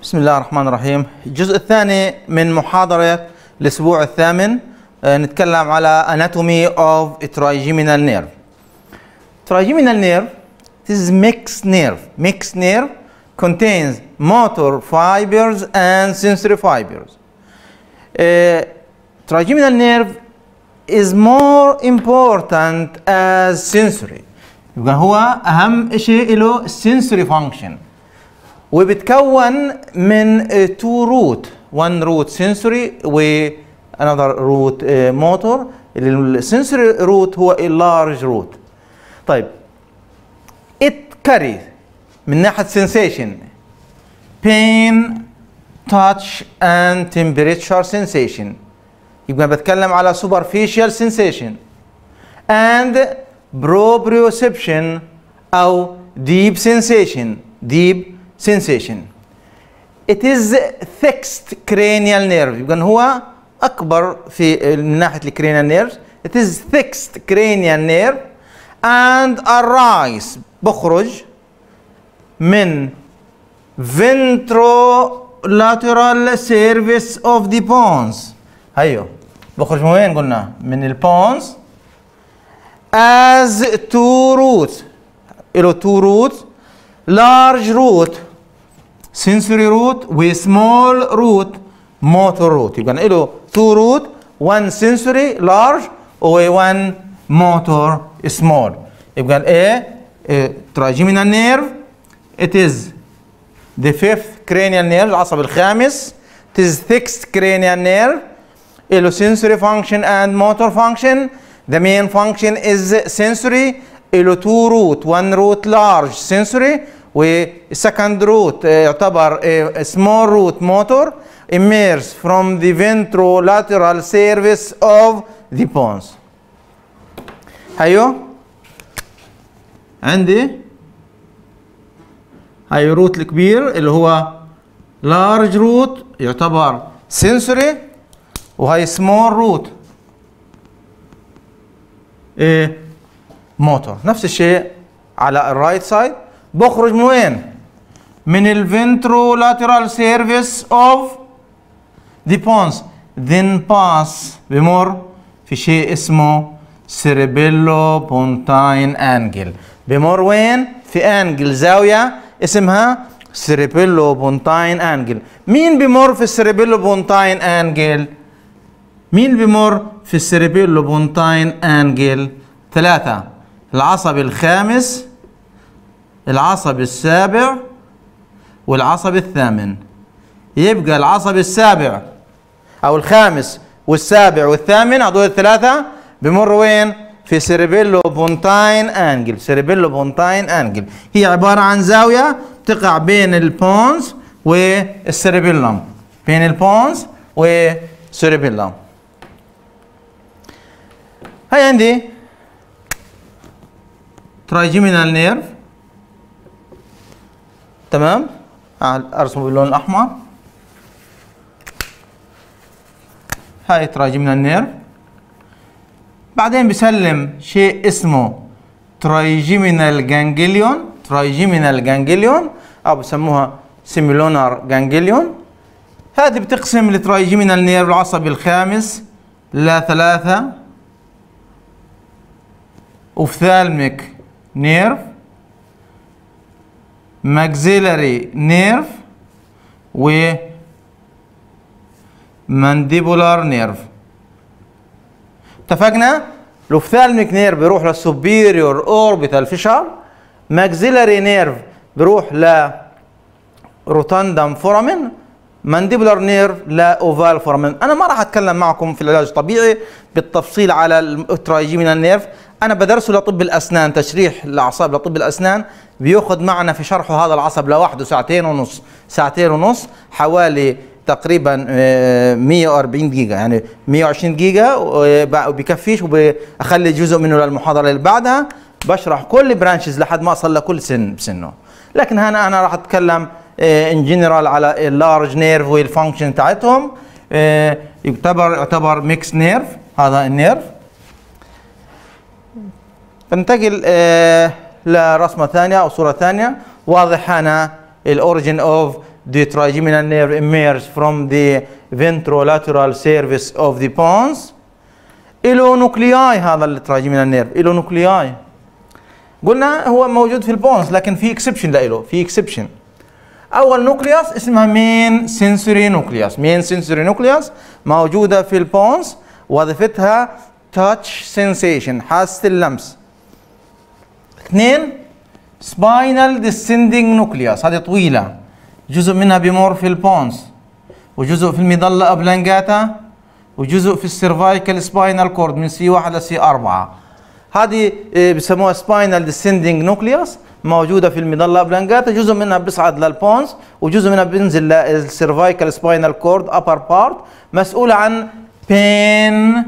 بسم الله الرحمن الرحيم الجزء الثاني من محاضرة الأسبوع الثامن آه، نتكلم على anatomy of trigeminal nerve trigeminal nerve this is mixed nerve mixed nerve contains motor fibers and sensory fibers uh, trigeminal nerve is more important as sensory يبقى هو أهم شيء له sensory function وبتكون من تو روت one root sensory و another root uh, motor السنسوري روت هو a large root طيب it carry من ناحية sensation pain touch and temperature sensation يبقى بتكلم على superficial sensation and proprioception أو deep sensation deep sensation it is fixed cranial nerve يبقى هو اكبر في من ناحيه الكرينيال نيرف it is fixed cranial nerve and arise بخرج من ventrolateral surface of the pons ايوه بخرج من وين قلنا من البونز as two roots له two roots large root sensory root و small root motor root يبقى له two root one sensory large و one motor small يبقى الايه trigeminal nerve it is the fifth cranial nerve العصب الخامس it is sixth cranial nerve له sensory function and motor function the main function is sensory له two root one root large sensory وسكند روت يعتبر small root motor emerge from the ventrolateral surface of the pons ايوه عندي هاي روت الكبير اللي هو large root يعتبر sensory وهاي small root ايه موتور نفس الشيء على الرايت سايد بخرج من وين؟ من الفنترولاترال سيرفيس اوف ذا بونز then pass بمر في شيء اسمه سيربيلو بونتاين انجل بمر وين؟ في انجل زاويه اسمها سيربيلو بونتاين انجل مين بمر في السيربيلو بونتاين انجل؟ مين بمر في السيربيلو بونتاين انجل؟ ثلاثة العصب الخامس العصب السابع والعصب الثامن يبقى العصب السابع او الخامس والسابع والثامن هذول الثلاثه بمروا وين في سيربيلو بونتاين انجل سيربيلو بونتاين انجل هي عباره عن زاويه تقع بين البونز والسيربيلوم بين البونز والسيربيلوم هاي عندي ترايجيمينال نيرف تمام ارسمه باللون الاحمر هاي تراجمنا النيرف بعدين بسلم شيء اسمه ترايجيمينال جانجليون ترايجيمينال جانجليون او بسموها سيميلونار جانجليون هذه بتقسم الترايجيمينال نيرف العصبي الخامس لثلاثة اوفثالميك نيرف maxillary nerve و mandibular nerve اتفقنا الاوفثالميك نيرف بيروح للسوبيريور اوربيتال فيشر maxillary نيرف بيروح ل روتاندم فورامين مانديبولار نيرف لا اوفال فورامين انا ما راح اتكلم معكم في العلاج الطبيعي بالتفصيل على الترايجيمينال نيرف انا بدرسه لطب الاسنان تشريح الاعصاب لطب الاسنان بياخذ معنا في شرحه هذا العصب لوحده ساعتين ونص ساعتين ونص حوالي تقريبا 140 جيجا يعني 120 جيجا وبكفيش وبخلي جزء منه للمحاضره اللي بعدها بشرح كل برانشز لحد ما اصل لكل سن بسنه لكن هنا انا راح اتكلم ان جنرال على اللارج نيرف والفانكشن تاعتهم يعتبر يعتبر ميكس نيرف هذا النيرف فننتقل لرسمه ثانيه او صوره ثانيه واضح هنا الاوريجن اوف the trigeminal nerve emerge from the ventrolateral surface of the pons له نوكلياي هذا التراجيمينال نيرف له نوكلياي قلنا هو موجود في البونز لكن في اكسبشن له في اكسبشن اول نوكليوس اسمها مين سنسوري نوكليوس مين سنسوري نوكليوس موجوده في البونز وظيفتها تاتش سensation حاسه اللمس اثنين سباينال ديسندنج نوكليوس هذه طويله جزء منها بيمر في البونز وجزء في المظله ابلانجاتا وجزء في السيرفايكال سباينال كورد من سي 1 لسي 4 هذه آه، بسموها سباينال ديسندنج نوكليوس موجوده في المظله ابلانجاتا جزء منها بيصعد للبونز وجزء منها بينزل للسيرفايكال سباينال كورد ابر بارت مسؤوله عن pain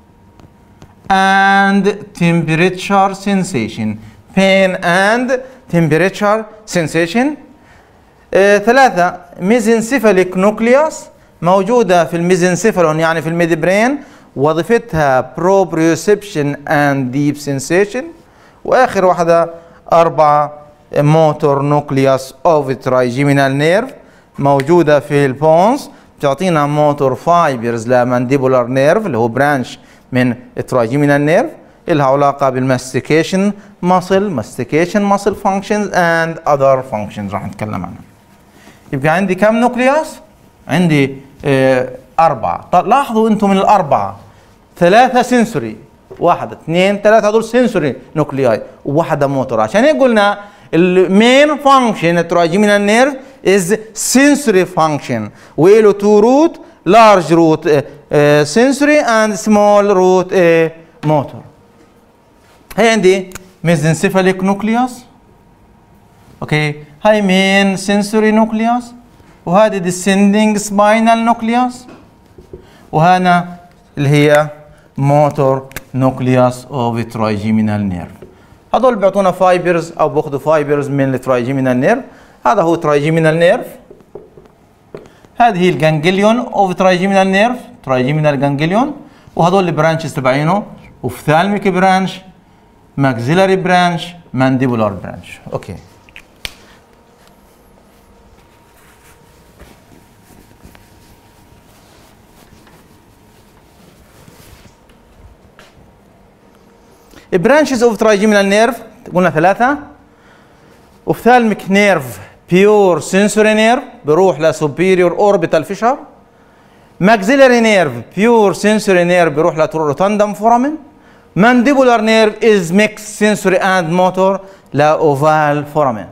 and temperature sensation pain and temperature sensation آه ثلاثة ميزنسيفاليك نوكليوس موجودة في الميزنسيفالون يعني في الميد برين وظيفتها بروبريوسبشن اند ديب سensation واخر واحدة أربعة موتور نوكليوس اوف ترايجيمينال نيرف موجودة في البونز بتعطينا موتور فايبرز لمانديبولار نيرف اللي هو برانش من ترايجيمينال نيرف لها علاقة بالماستيكيشن ماسل ماستيكيشن ماسل فانكشنز اند اذر فانكشنز راح نتكلم عنها يبقى عندي كم نوكليوس؟ عندي اه أربعة طب لاحظوا أنتم من الأربعة ثلاثة سنسوري واحد اثنين ثلاثة هذول سنسوري نوكلياي وواحدة موتور عشان هيك قلنا المين فانكشن التراجيمينال نيرف از sensory function وله تو روت large root uh, uh, sensory and small root uh, motor هي عندي mesencephalic nucleus اوكي هاي مين sensory nucleus وهذه descending spinal nucleus وهنا اللي هي موتور نوكليوس اوف ترايجيمينال نيرف هذول بيعطونا فايبرز او باخذوا فايبرز من الترايجيمينال نيرف هذا هو ترايجيمينال نيرف هذه هي الجانجليون اوف ترايجيمينال نيرف ترايجيمينال جانجليون وهذول البرانشز تبعينه وفثالميك برانش ماكسيلاري برانش مانديبولار برانش اوكي branches of trigeminal nerve قلنا ثلاثة ophthalmic nerve pure sensory nerve بروح لسوبيريور orbital fissure maxillary nerve pure sensory nerve بروح لرotundum foramen mandibular nerve is mixed sensory and motor لأوفال foramen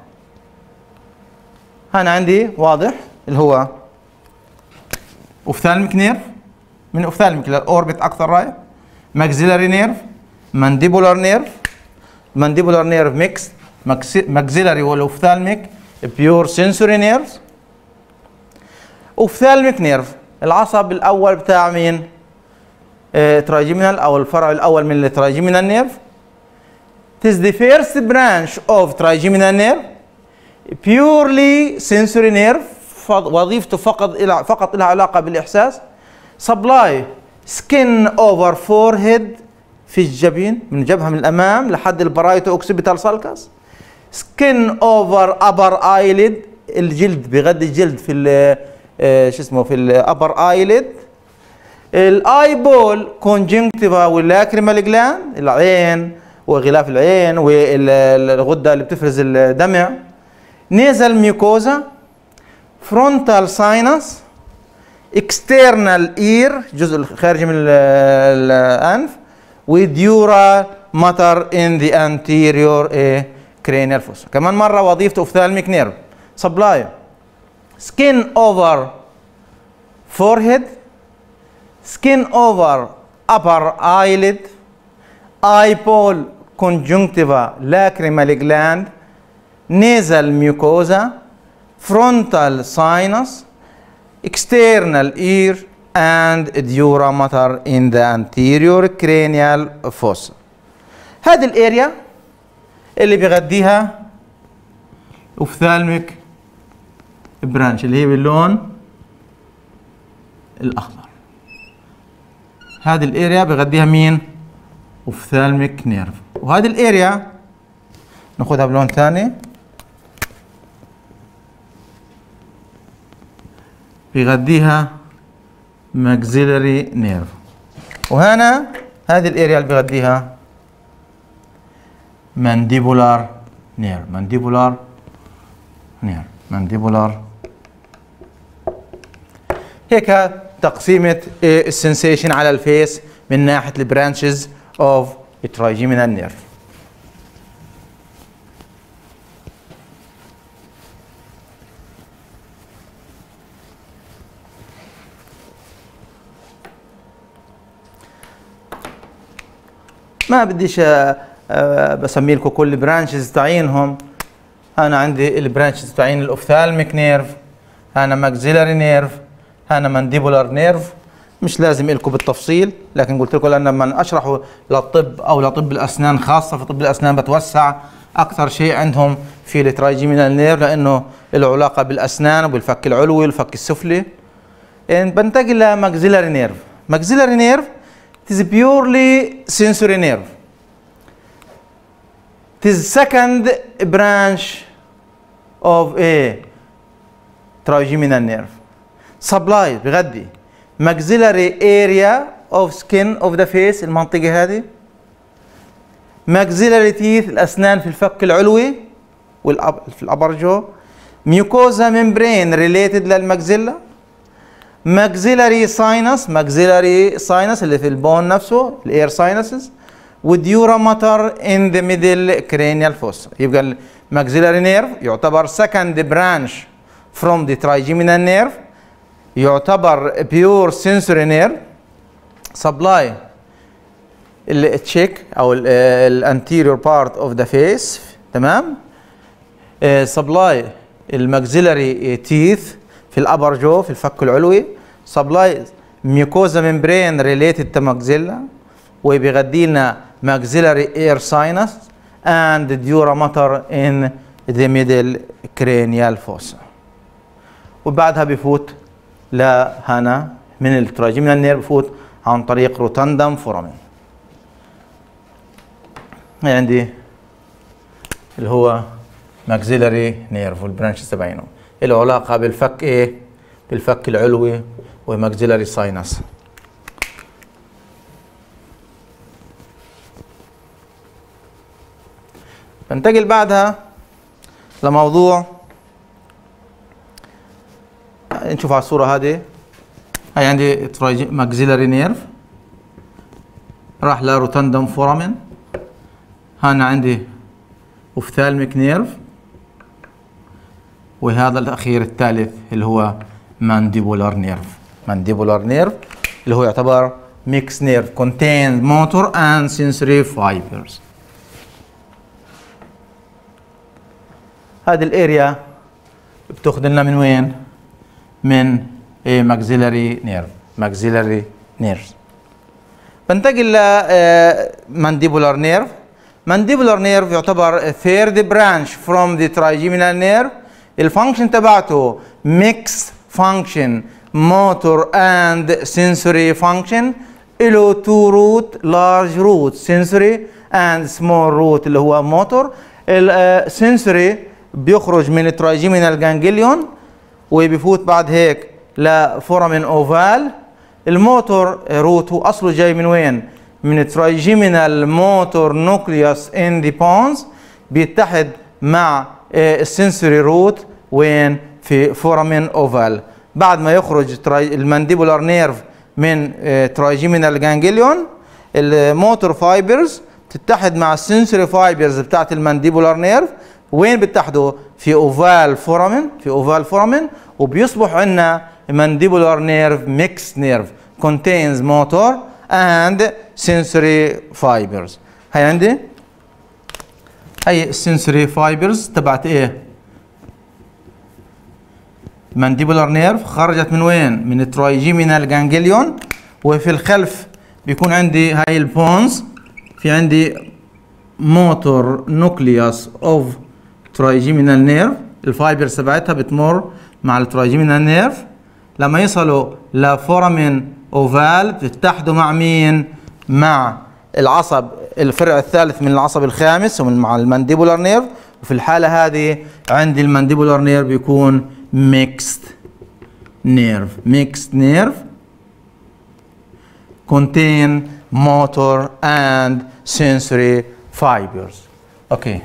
هنا عندي واضح اللي هو ophthalmic nerve من ophthalmic للأوربت أكثر رايح maxillary nerve mandibular nerve mandibular nerve mixed maxillary والاوفثالميك pure sensory nerves ophthalmic nerve العصب الاول بتاع مين تراجيمينال او الفرع الاول من التراجيمينال نيرف It is the first branch of trigeminal nerve purely sensory nerve وظيفته فقط فقط لها علاقه بالاحساس supply skin over forehead في الجبين من الجبهه من الامام لحد البرايتو اوكسيبيتال سالكاس سكين اوفر ابر ايليد الجلد بغذي الجلد في شو اسمه في الابر ايليد الاي بول كونجنكتيفا واللاكريمال جلاند العين وغلاف العين والغده اللي بتفرز الدمع نيزل ميوكوزا فرونتال ساينس اكسترنال اير جزء الخارجي من الانف وديورا ماتر in the anterior uh, cranial fossa كمان مرة وظيفة ophthalmic nerve supply skin over forehead skin over upper eyelid eyeball conjunctiva lacrimal gland nasal mucosa frontal sinus external ear and dura mater in the anterior cranial fossa هذه الاريا اللي بيغذيها ophthalmic برانش اللي هي باللون الاخضر هذه الاريا بيغذيها مين ophthalmic نيرف وهذه الاريا ناخذها بلون ثاني بيغذيها maxillary nerve وهنا هذه الاريا اللي بيغذيها mandibular nerve mandibular nerve mandibular هيك تقسيمة السنسيشن على الفيس من ناحية البرانشز اوف trigeminal nerve ما بديش آه، آه، بسمي لكم كل برانشز تعينهم انا عندي البرانشز تعين الاوفثالميك نيرف انا ماكسيلاري نيرف انا مانديبولار نيرف مش لازم لكم بالتفصيل لكن قلت لكم لان لما اشرحه للطب او لطب الاسنان خاصه في طب الاسنان بتوسع اكثر شيء عندهم في الترايجيمينال نيرف لانه له علاقه بالاسنان وبالفك العلوي والفك السفلي بنتقل لماكسيلاري نيرف ماكسيلاري نيرف it is purely sensory nerve it is second branch of a trigeminal nerve supply بغدي maxillary area of skin of the face المنطقة هذه maxillary teeth الأسنان في الفك العلوي والأب في الأبرجو mucosa membrane related للماكسيلا maxillary sinus maxillary sinus اللي في البون نفسه الاير ساينسز وديورا ماتر in the middle cranial fossa يبقى الماكسيلاري نيرف يعتبر second branch from the trigeminal nerve يعتبر pure sensory nerve supply التشيك او الانتيريور بارت اوف ذا فيس تمام سبلاي الماكسيلاري تيث في الابر جو في الفك العلوي سبلاي ميوكوزا ممبرين ريليتد تو ماكسيلا وبيغذي لنا maxillary اير ساينس اند ديورا ماتر ان ذا ميدل cranial fossa وبعدها بفوت لهنا من التراجمنا النير بفوت عن طريق روتاندم فورامين عندي اللي هو maxillary نيرف والبرانشز تبعينه له علاقه بالفك ايه بالفك العلوي وماكسيلاري ساينس بنتقل بعدها لموضوع نشوف على الصورة هذه هاي عندي ماكسيلاري نيرف راح لروتندم فورامين هنا عندي اوفثالميك نيرف وهذا الأخير الثالث اللي هو mandibular nerve mandibular nerve اللي هو يعتبر mixed nerve contains motor and sensory fibers هذه الاريا بتاخذ لنا من وين؟ من إيه maxillary nerve maxillary nerve بنتقل ل mandibular nerve mandibular nerve يعتبر third branch from the trigeminal nerve الفانكشن تبعته mix function motor and sensory function له two root large root sensory and small root اللي هو موتور السنسوري بيخرج من الترايجيمينال جانجليون وبيفوت بعد هيك لفورامين اوفال الموتور روت هو اصله جاي من وين؟ من الترايجيمينال موتور نوكليوس ان ذا بونز بيتحد مع السنسوري روت وين في فورامين اوفال بعد ما يخرج المانديبولار نيرف من ترايجيمينال جانجليون الموتور فايبرز تتحد مع السنسوري فايبرز بتاعت المانديبولار نيرف وين بيتحدوا في اوفال فورامين في اوفال فورامين وبيصبح عندنا mandibular nerve mixed nerve contains motor and sensory fibers هاي عندي هي السنسوري فايبرز تبعت ايه مانديبولار نيرف خرجت من وين من الترايجيمينال جانجليون وفي الخلف بيكون عندي هاي البونز في عندي موتور نوكليوس اوف ترايجيمينال نيرف الفايبرز تبعتها بتمر مع الترايجيمينال نيرف لما يصلوا لفورامين اوفال بتتحدوا مع مين مع العصب الفرع الثالث من العصب الخامس ومن مع المانديبولار نيرف وفي الحالة هذه عندي المانديبولار نيرف بيكون ميكست nerve mixed nerve contain motor and sensory fibers okay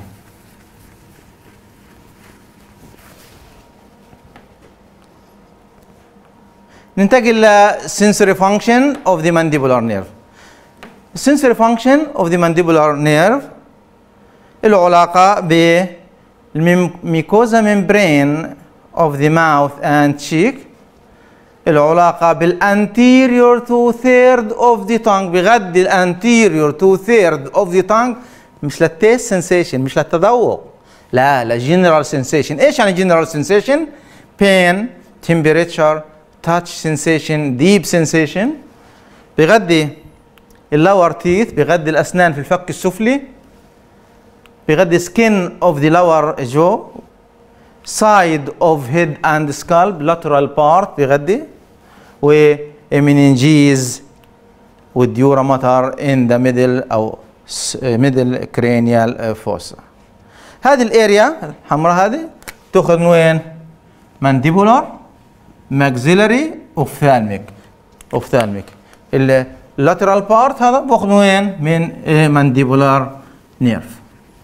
ننتقل للسنسوري function of the mandibular nerve sensory function of the mandibular nerve له علاقة بالميكوزا membrane of the mouth and cheek له علاقة بالانتيريور تو ثيرد اوف ذا tongue بغض الانتيريور تو ثيرد اوف ذا tongue مش للتيست سنسيشن مش للتذوق لا للجنرال سنسيشن ايش يعني جنرال سنسيشن؟ بين temperature touch sensation deep sensation بغدي اللور تيث بغدي الاسنان في الفك السفلي بغدي skin of the lower jaw side of head and scalp lateral part بغدي و meninges والديورا ماتر in the middle او middle cranial fossa هذه الاريا الحمراء هذه تاخذ من وين؟ mandibular maxillary ophthalmic ophthalmic اللاترال بارت هذا باخذ من وين؟ من mandibular nerve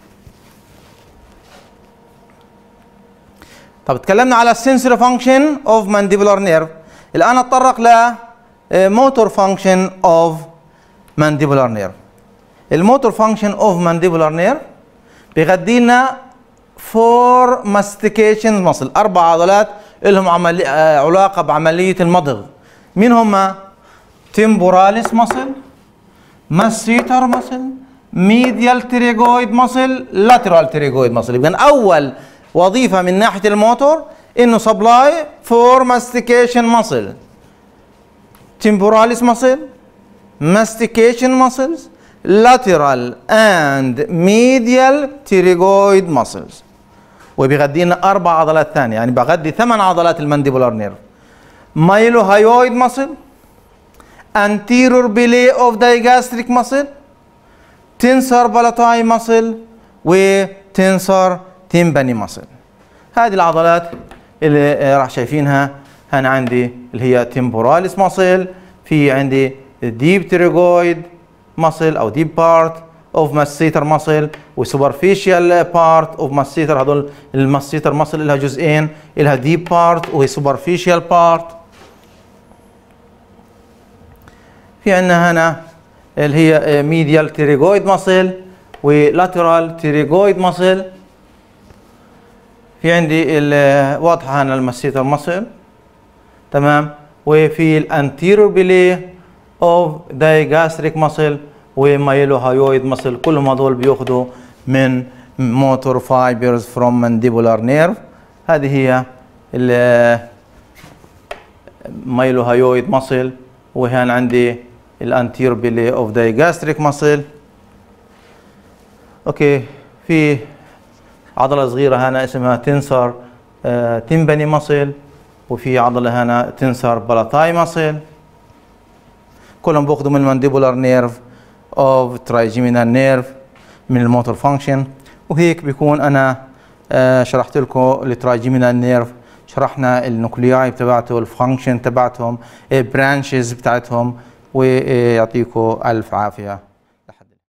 طب تكلمنا على السنسوري فانكشن اوف مانديبولار نيرف الان اتطرق ل موتور فانكشن اوف مانديبولار نيرف الموتور فانكشن اوف مانديبولار نيرف بيغدي لنا فور ماستيكيشن مصل اربع عضلات لهم عملي علاقه بعمليه المضغ مين هم تمبوراليس مصل ماسيتر مصل ميديال تريجويد مصل لاترال تريجويد مصل يبقى اول وظيفه من ناحيه الموتور انه سبلاي فور ماستيكيشن ماسل temporalis muscle mastication muscles lateral and medial pterygoid muscles وبيغذي لنا اربع عضلات ثانيه يعني بغذي ثمان عضلات المانديبولار نيرف مايلو هايويد muscle anterior belay of digastric muscle tensor palati muscle وتنسر تيمباني ماسل هذه العضلات اللي راح شايفينها هنا عندي اللي هي تمبوراليس ماسل في عندي ديب تريجويد ماسل او ديب بارت اوف ماسيتر ماسل وسوبرفيشال بارت اوف ماسيتر هذول الماسيتر ماسل لها جزئين لها ديب بارت وسوبرفيشال بارت في عندنا هنا اللي هي ميديال تيريجويد ماسل ولاترال تيريجويد ماسل في عندي واضحه هنا المسيتر مصل تمام وفي الانتيرور بيلي اوف دايجاستريك ماسل ومايلو هايويد ماسل كلهم هذول بياخذوا من موتور فايبرز فروم مانديبولار نيرف هذه هي مايلو هايويد ماسل وهنا عندي الانتيرور بيلي اوف دايجاستريك ماسل اوكي في عضله صغيره هنا اسمها تنسر آه تنبني مصل وفي عضله هنا تنسر بلاتاي مصل كلهم بياخذوا من المانديبولار نيرف اوف ترايجيمينال نيرف من الموتور فانكشن وهيك بيكون انا آه شرحت لكم الترايجيمينال نيرف شرحنا النوكلياي تبعته الفانكشن تبعتهم برانشز بتاعتهم ويعطيكم الف عافيه